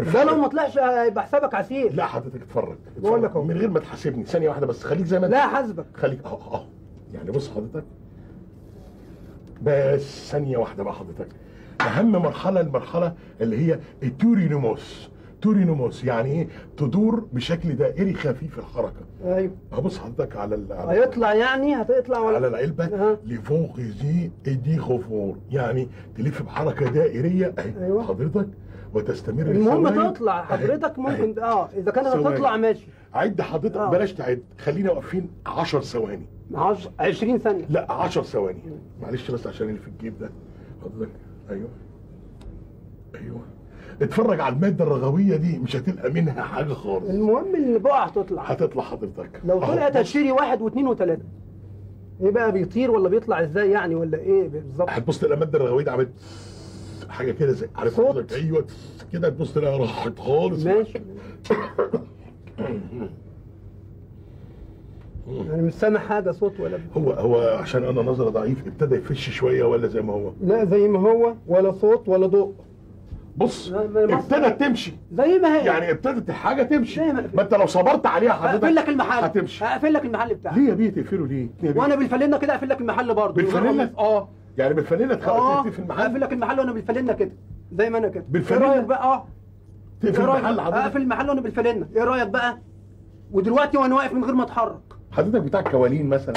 ده لو ما طلعش هيبقى حسابك عسير لا حضرتك اتفرج بقول لك اتفرج. أهو. من غير ما تحاسبني ثانيه واحده بس خليك زي ما انت لا حاسبك خليك اهو اهو يعني بص حضرتك بس ثانيه واحده بقى حضرتك اهم مرحله المرحله اللي هي التورينوموس تورينوموس يعني ايه تدور بشكل دائري خفيف الحركه ايوه هبص حضرتك على ال- على هيطلع يعني هتطلع على ولا العلبه أها. ليفون غيزي ايدي غفور يعني تلف بحركه دائريه اهي أيوة. حضرتك وتستمر المهم لثواني. تطلع أهي. حضرتك أهي. ممكن اه اذا كانت ثواني. هتطلع ماشي عد حضرتك آه. بلاش تعد خلينا واقفين 10 ثواني 10 20 ثانيه لا 10 ثواني معلش بس عشان اللي في الجيب ده حضرتك ايوه ايوه اتفرج على الماده الرغويه دي مش هتلقى منها حاجه خالص المهم ان بقع هتطلع هتطلع حضرتك لو أهو، طلعت بص. هتشتري واحد واثنين وثلاثه ايه بقى بيطير ولا بيطلع ازاي يعني ولا ايه بالظبط هتبص تلاقي الماده الرغويه دي عملت حاجه كده زي عارف صوت. حضرتك ايوه كده تبص تلاقيها راحت خالص ماشي انا مش سامع حاجه صوت ولا هو هو عشان انا نظري ضعيف ابتدى يفش شويه ولا زي ما هو لا زي ما هو ولا صوت ولا ضوء بص لا، ما- ما- ابتدت تمشي زي ما هي يعني ابتدت الحاجه تمشي زي ما- ما انت لو صبرت عليها حضرتك اقفل لك المحل هتمشي اقفل لك المحل بتاعك ليه يا بيه تقفله ليه؟ ليه يا بيه؟ وانا بالفلنه كده اقفل لك المحل برضه بالفانيلا؟ اه يعني بالفانيلا اه تخليك في اقفل المحل لك المحل وانا بالفلنه كده زي ما انا كده بالفانيلا؟ ايه رايك بقى اه تقفل ايه رايك المحل حضرتك اقفل المحل وانا بالفلنه ايه رايك بقى ودلوقتي وانا واقف من غير ما اتحرك حضرتك بتاع كوالين مثلا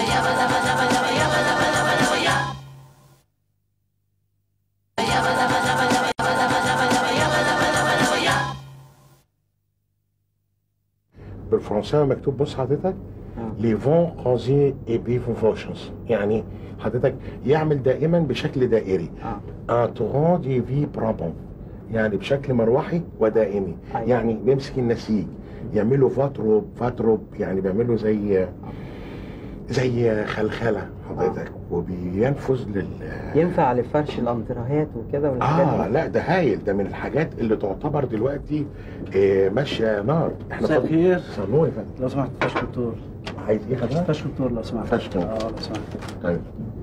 بالفرنساوي مكتوب بص حضرتك لي فون كوزي اي بي فوشنز يعني حضرتك يعمل دائما بشكل دائري اه ان تورون دي في برابون يعني بشكل مروحي ودائمي أيوة. يعني بيمسك النسيج يعملوا فاتروب فاتروب يعني بيعملوا زي زي خلخله حضرتك وبينفذ لل ينفع لفرش الانترهات وكده والحاجات اه دي؟ لا ده هايل ده من الحاجات اللي تعتبر دلوقتي آه ماشيه نار احنا مساء فاضل- الخير. مساء النور يا فندم لو سمحت فشل دكتور عايز ايه حضرتك؟ فشل دكتور لو سمحت فشل. اه لو سمحت طيب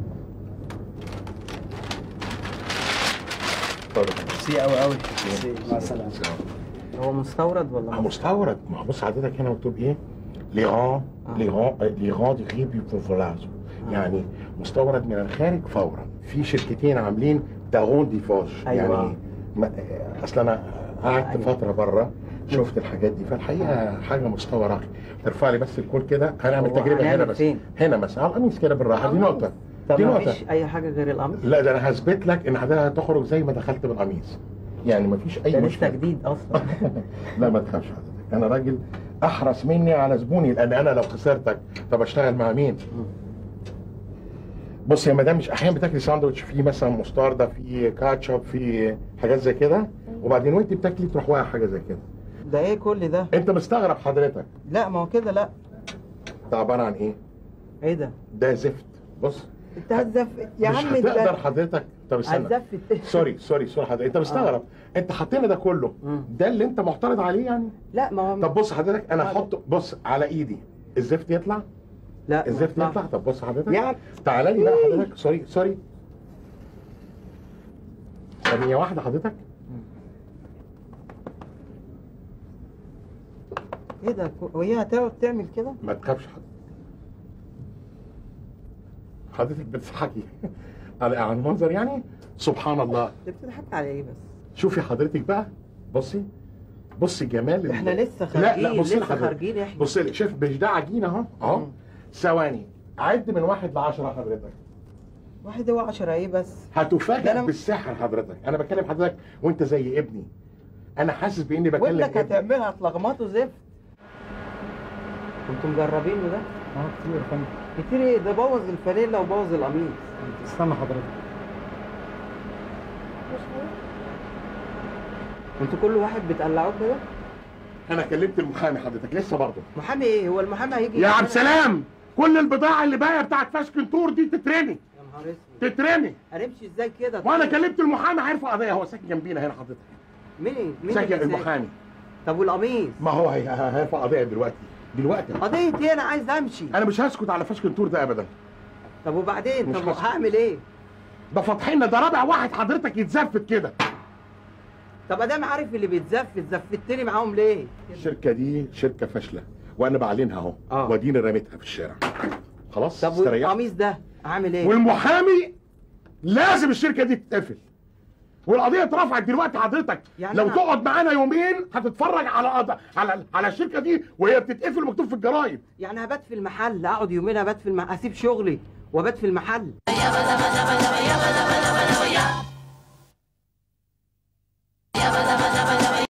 اتفضل. ميرسي قوي قوي ميرسي مع السلامه هو مستورد ولا آه، مستورد ما هو بص حضرتك هنا مكتوب ايه؟ ليغان ليغان ليغان دي غيبي فوفولازو يعني مستورد من الخارج فورا في شركتين عاملين تاغون دي فوج أيوة. يعني ما اصل انا قعدت أيوة. فتره بره شفت الحاجات دي فالحقيقه حاجه مستورده ترفع لي بس الكود كده هنعمل هو تجربه هنا هنعمل بس فين؟ هنا مثلا على القميص كده بالراحه دي نقطه طب دي ما نقطه فيش اي حاجه غير القميص لا ده انا هثبت لك ان حضرتك هتخرج زي ما دخلت بالقميص يعني مفيش اي ده لسه مشكله جديد اصلا لا ما تخافش حضرتك انا راجل احرص مني على زبوني لان انا لو خسرتك طب اشتغل مع مين بص يا مدام مش احيانا بتاكلي ساندوتش فيه مثلا مستردة فيه كاتشب فيه حاجات زي كده وبعدين وانت بتاكلي تروح واقع حاجه زي كده ده ايه كل ده انت مستغرب حضرتك لا ما هو كده لا ده عباره عن ايه ايه ده ده زفت بص انت هتزف يا مش عم هتقدر انت حضرتك طب استنى هتزفت سوري سوري سوري حضرتك انت مستغرب انت حاطين ده كله مم. ده اللي انت معترض عليه يعني لا ما هو طب بص حضرتك انا احط بص على ايدي الزفت يطلع لا ما الزفت يطلعش. يطلع طب بص حضرتك يعني تعالى لي بقى حضرتك سوري سوري ثانية واحدة حضرتك ايه ده وهي هتقعد تعمل كده ما تخافش حضرتك حضرتك بتضحكي على على المنظر يعني سبحان الله انت بتضحك على ايه بس شوفي حضرتك بقى بصي بصي جمال ال- احنا لسه لا خارجين لا بصي لسه لحضرتك خارجين احنا بصي لي شوف مش ده عجينة اهو اهو مم. ثواني عد من واحد لعشرة حضرتك واحد هو 10 ايه بس ده هتفاجئ أنا- بالسحر حضرتك انا بكلم حضرتك وانت زي ابني انا حاسس باني بكلم ودك ابني. هتعملها تلخبطه زفت كنتوا مجربينه ده اه كتير يا فندم كتير ايه ده بوظ الفانيلا وبوظ القميص استنى حضرتك انتوا كل واحد بتقلعوه كده انا كلمت المحامي حضرتك لسه برضه محامي ايه هو المحامي هيجي يا يعمل- عبد السلام كل البضاعه اللي باقيه بتاعت فاشكن تور دي تترمي يا نهار اسود تترمي هنمشي ازاي كده وانا طيب؟ كلمت المحامي هيرفع قضيه هو ساكن جنبينا هنا حضرتك مين مين ساكن اللي ساكن؟ المحامي طب والقميص ما هو هي- هيرفع قضيه دلوقتي دلوقتي قضية ايه انا عايز امشي انا مش هسكت على فاشكن تور ده ابدا طب وبعدين مش طب هسكت. هعمل ايه ده فاتحين ده رابع واحد حضرتك يتزفت كده طب ادام عارف اللي بيتزفت زفتني معاهم ليه الشركه دي شركه فاشله وانا بعلنها اهو آه. واديني رميتها في الشارع خلاص طب استريحت والقميص ده اعمل ايه والمحامي لازم الشركه دي تتقفل والقضيه اترفعت دلوقتي حضرتك يعني لو أنا- تقعد معانا يومين هتتفرج على قض... على على الشركه دي وهي بتتقفل مكتوب في الجرايد يعني هبات في المحل اقعد يومين هبات في المحل اسيب شغلي وابات في المحل